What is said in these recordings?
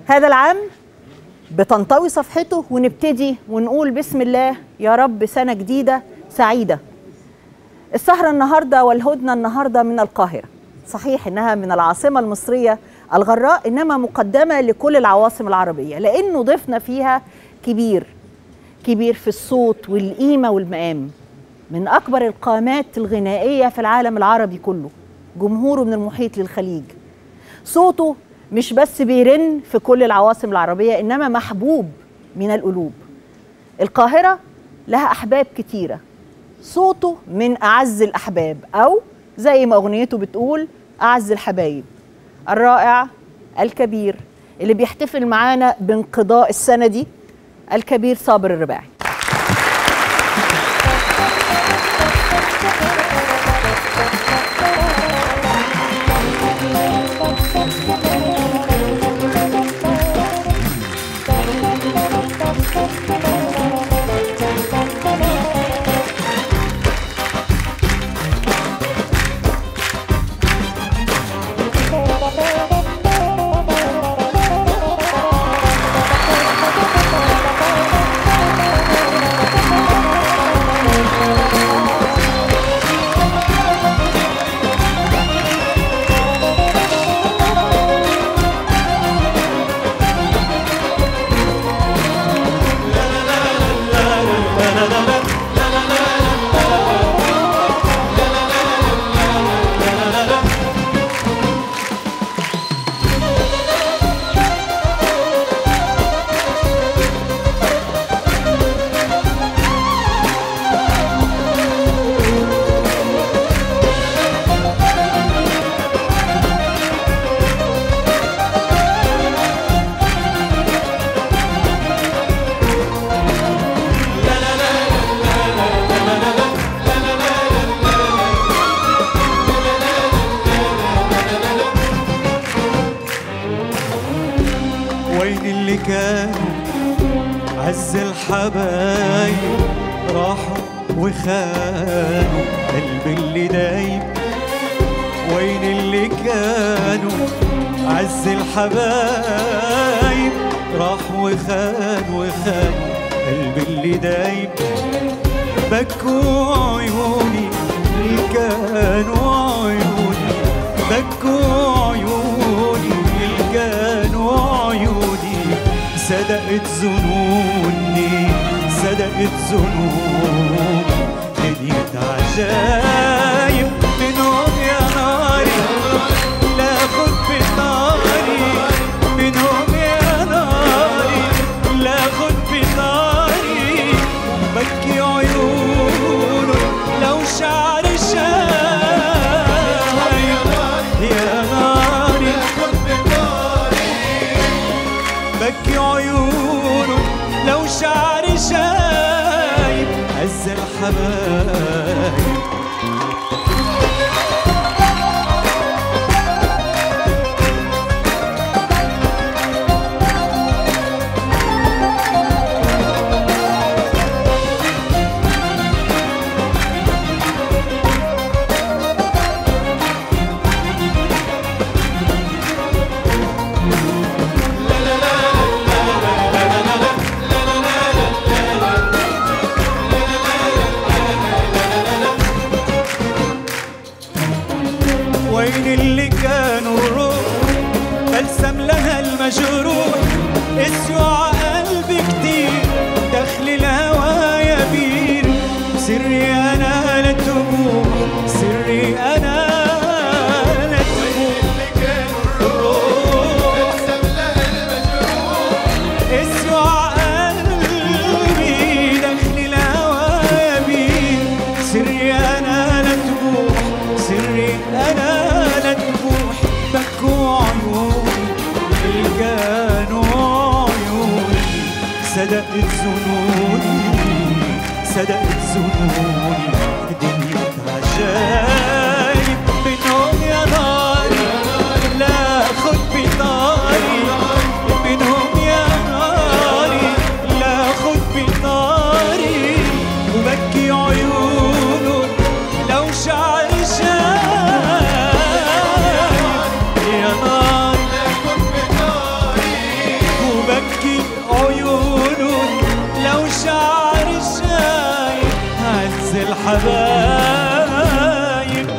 هذا العام بتنطوي صفحته ونبتدي ونقول بسم الله يا رب سنة جديدة سعيدة السهرة النهاردة والهدنة النهاردة من القاهرة صحيح إنها من العاصمة المصرية الغراء إنما مقدمة لكل العواصم العربية لأنه ضيفنا فيها كبير كبير في الصوت والقيمة والمقام من أكبر القامات الغنائية في العالم العربي كله جمهوره من المحيط للخليج صوته مش بس بيرن في كل العواصم العربية إنما محبوب من القلوب القاهرة لها أحباب كتيرة صوته من أعز الأحباب أو زي ما أغنيته بتقول أعز الحبايب الرائع الكبير اللي بيحتفل معانا بانقضاء السنة دي الكبير صابر الرباعي وين اللي كان عز الحبايب راحوا وخانوا قلبي اللي دايب وين اللي كانوا عز الحبايب راحوا وخانوا وخانوا قلبي اللي دايب بكوا عيوني اللي كانوا عيوني بكوا عيوني اللي كانوا عيوني صدقت ظنوني صدقت ظنوني دنيا عجايب منهم يا ناري لا خد بناري منهم يا ناري لا خد بناري بكي عيونه لو شعر شايب يا ناري بكي عيونه لو شعر شايب عز الحبايب وين اللي كانوا الروح بلسم لها المجروح اسيوا قلبي كتير دخل الهوى يبير سري انا لا تبوح سري انا لا تبوح اسيوا قلبي دخل الهوى يبير سري انا لا تبوح سري انا لا تبوح بكوا عيوني اللي كانوا عيوني صدقت ظنوني صدقت ظنوني دنيا عجايب منهم يا ناري لا خد بناري منهم يا ناري لا خد بناري وبكي عيونه لو شعر شايب يا نار الحبايب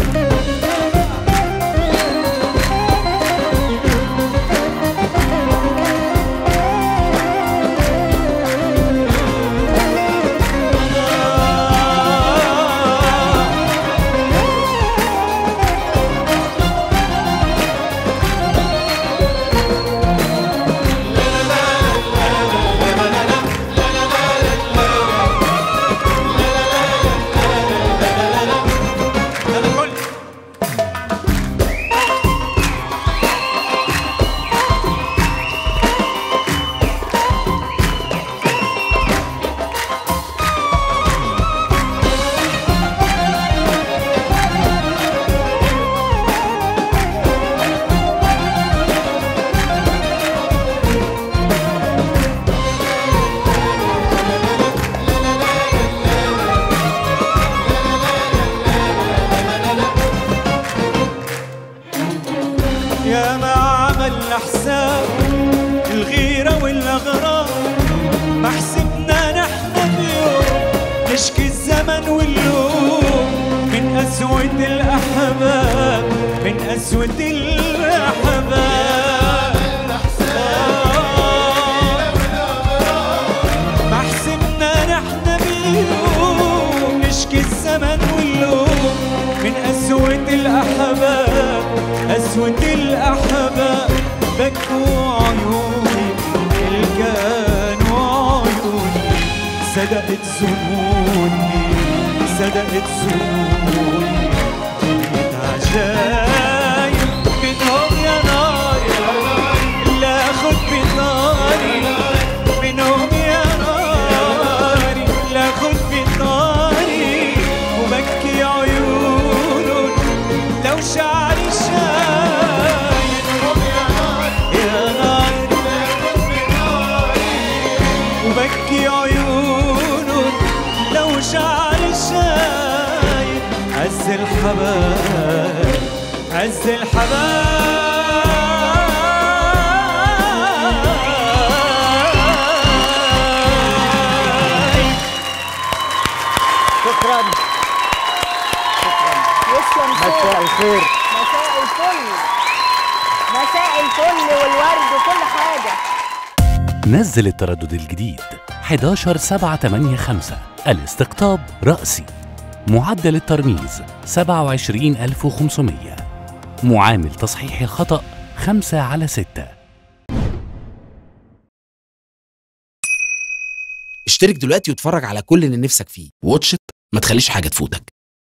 أنا كل يا ما عملنا حساب الغيرة والأغراب ما حسبنا نحن بيوم نشكي الزمن واللوم من أسود الأحباب من أسود الأحباب ما حسبنا نحن بيوم نشكي الزمن واللوم من أسود الأحباب أسود الأحباب بكوا عيوني الكانوا عيوني صدقت ظنوني صدقت ظنوني كنت عجايب منهم يا نار لا أخد بطاري منهم يا ناري لا أخد بطاري وبكي عيونهم لو شعري شايل يا نار وبكي عيونهم لو شعري شايل عز الحبايب عز الحبايب شكرا شكرا يسلم مساء صوتك الخير مساء الفل مساء الفل والورد وكل حاجه نزل التردد الجديد 11785 الاستقطاب رأسي معدل الترميز 27500 معامل تصحيح الخطأ 5 على 6 اشترك دلوقتي واتفرج على كل اللي نفسك فيه واتش إت، ما تخليش حاجة تفوتك